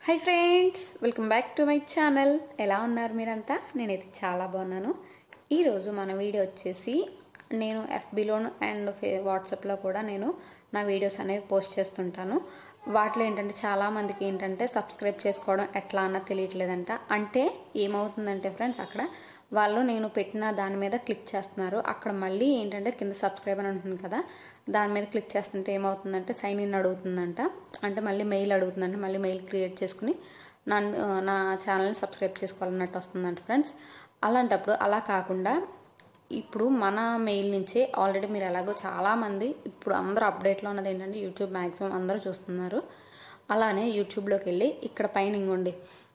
hi friends welcome back to my channel ఎలా ఉన్నారు మీరంతా నేనైతే చాలా బాగున్నాను ఈరోజు మన వీడియో వచ్చేసి నేను ఎఫ్బీలోను అండ్ వాట్సాప్లో కూడా నేను నా వీడియోస్ అనేవి పోస్ట్ చేస్తుంటాను వాటిలో ఏంటంటే చాలామందికి ఏంటంటే సబ్స్క్రైబ్ చేసుకోవడం ఎట్లా అన్న తెలియట్లేదంట అంటే ఏమవుతుందంటే ఫ్రెండ్స్ అక్కడ వాళ్ళు నేను పెట్టిన దాని మీద క్లిక్ చేస్తున్నారు అక్కడ మళ్ళీ ఏంటంటే కింద సబ్స్క్రైబ్ అని ఉంటుంది కదా దాని మీద క్లిక్ చేస్తుంటే ఏమవుతుందంటే సైన్ ఇన్ అడుగుతుందంట అంటే మళ్ళీ మెయిల్ అడుగుతుందంట మళ్ళీ మెయిల్ క్రియేట్ చేసుకుని నన్ను నా ఛానల్ని సబ్స్క్రైబ్ చేసుకోవాలన్నట్టు వస్తుందంట ఫ్రెండ్స్ అలాంటప్పుడు అలా కాకుండా ఇప్పుడు మన మెయిల్ నుంచే ఆల్రెడీ మీరు ఎలాగో చాలామంది ఇప్పుడు అందరూ అప్డేట్లో ఉన్నది ఏంటంటే యూట్యూబ్ మ్యాక్సిమం అందరూ చూస్తున్నారు అలానే యూట్యూబ్లోకి వెళ్ళి ఇక్కడ పైన ఇంకోండి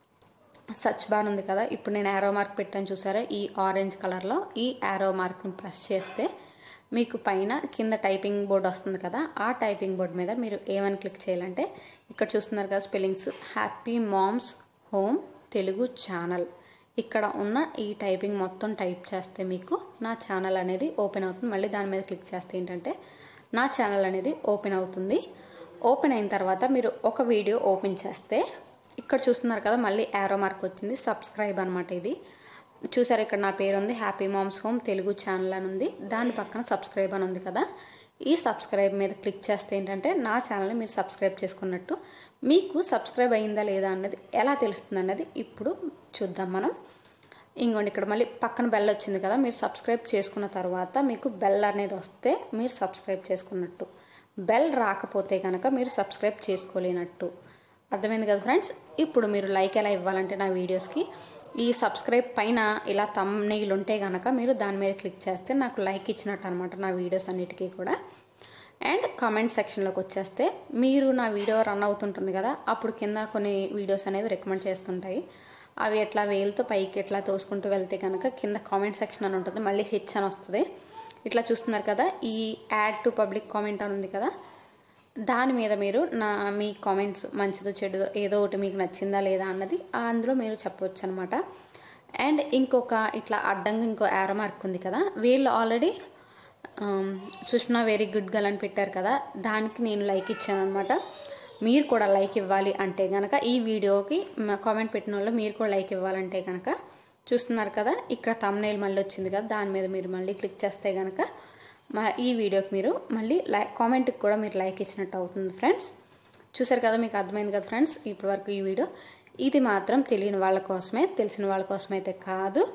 సర్చ్ బార్ ఉంది కదా ఇప్పుడు నేను యారో మార్క్ పెట్టాను చూసారా ఈ ఆరెంజ్ కలర్లో ఈ యారో మార్క్ని ప్రెస్ చేస్తే మీకు పైన కింద టైపింగ్ బోర్డ్ వస్తుంది కదా ఆ టైపింగ్ బోర్డ్ మీద మీరు ఏమని క్లిక్ చేయాలంటే ఇక్కడ చూస్తున్నారు కదా spellings happy moms home Telugu channel ఇక్కడ ఉన్న ఈ టైపింగ్ మొత్తం టైప్ చేస్తే మీకు నా ఛానల్ అనేది ఓపెన్ అవుతుంది మళ్ళీ దాని మీద క్లిక్ చేస్తే ఏంటంటే నా ఛానల్ అనేది ఓపెన్ అవుతుంది ఓపెన్ అయిన తర్వాత మీరు ఒక వీడియో ఓపెన్ చేస్తే ఇక్కడ చూస్తున్నారు కదా మళ్ళీ యారో మార్క్ వచ్చింది సబ్స్క్రైబ్ అనమాట ఇది చూసారు ఇక్కడ నా పేరు ఉంది happy moms home Telugu channel అని ఉంది దాని పక్కన సబ్స్క్రైబ్ అని ఉంది కదా ఈ సబ్స్క్రైబ్ మీద క్లిక్ చేస్తే ఏంటంటే నా ఛానల్ని మీరు సబ్స్క్రైబ్ చేసుకున్నట్టు మీకు సబ్స్క్రైబ్ అయిందా లేదా అన్నది ఎలా తెలుస్తుంది అన్నది ఇప్పుడు చూద్దాం మనం ఇంకోండి ఇక్కడ మళ్ళీ పక్కన బెల్ వచ్చింది కదా మీరు సబ్స్క్రైబ్ చేసుకున్న తర్వాత మీకు బెల్ అనేది వస్తే మీరు సబ్స్క్రైబ్ చేసుకున్నట్టు బెల్ రాకపోతే కనుక మీరు సబ్స్క్రైబ్ చేసుకోలేనట్టు అర్థమైంది కదా ఫ్రెండ్స్ ఇప్పుడు మీరు లైక్ ఎలా ఇవ్వాలంటే నా వీడియోస్కి ఈ సబ్స్క్రైబ్ పైన ఇలా తమ్ నెయిల్ ఉంటే కనుక మీరు దాని మీద క్లిక్ చేస్తే నాకు లైక్ ఇచ్చినట్టు అనమాట నా వీడియోస్ అన్నిటికీ కూడా అండ్ కామెంట్ సెక్షన్లోకి వచ్చేస్తే మీరు నా వీడియో రన్ అవుతుంటుంది కదా అప్పుడు కింద కొన్ని వీడియోస్ అనేవి రికమెండ్ చేస్తుంటాయి అవి ఎట్లా వేలుతో పైకి ఎట్లా తోసుకుంటూ వెళ్తే కనుక కింద కామెంట్ సెక్షన్ అని ఉంటుంది మళ్ళీ హెచ్ అని వస్తుంది ఇట్లా చూస్తున్నారు కదా ఈ యాడ్ టు పబ్లిక్ కామెంట్ అని ఉంది కదా దాని మీద మీరు నా మీ కామెంట్స్ మంచిదో చెడుదో ఏదో ఒకటి మీకు నచ్చిందా లేదా అన్నది అందులో మీరు చెప్పవచ్చు అనమాట అండ్ ఇంకొక ఇట్లా అడ్డంగా ఇంకో యారో మార్క్ ఉంది కదా వీళ్ళు already Sushma very good girl అని పెట్టారు కదా దానికి నేను లైక్ ఇచ్చాను అనమాట మీరు కూడా లైక్ ఇవ్వాలి అంటే కనుక ఈ వీడియోకి కామెంట్ పెట్టిన వాళ్ళు మీరు కూడా లైక్ ఇవ్వాలంటే కనుక చూస్తున్నారు కదా ఇక్కడ తమ్నైల్ మళ్ళీ వచ్చింది కదా దాని మీద మీరు మళ్ళీ క్లిక్ చేస్తే కనుక ఈ వీడియోకి మీరు మళ్ళీ లైక్ కామెంట్కి కూడా మీరు లైక్ ఇచ్చినట్టు అవుతుంది ఫ్రెండ్స్ చూసారు కదా మీకు అర్థమైంది కదా ఫ్రెండ్స్ ఇప్పటి వరకు ఈ వీడియో ఇది మాత్రం తెలియని వాళ్ళ కోసమే తెలిసిన వాళ్ళ కోసమైతే కాదు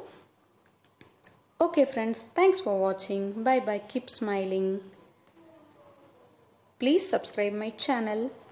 okay friends thanks for watching bye bye keep smiling please subscribe my channel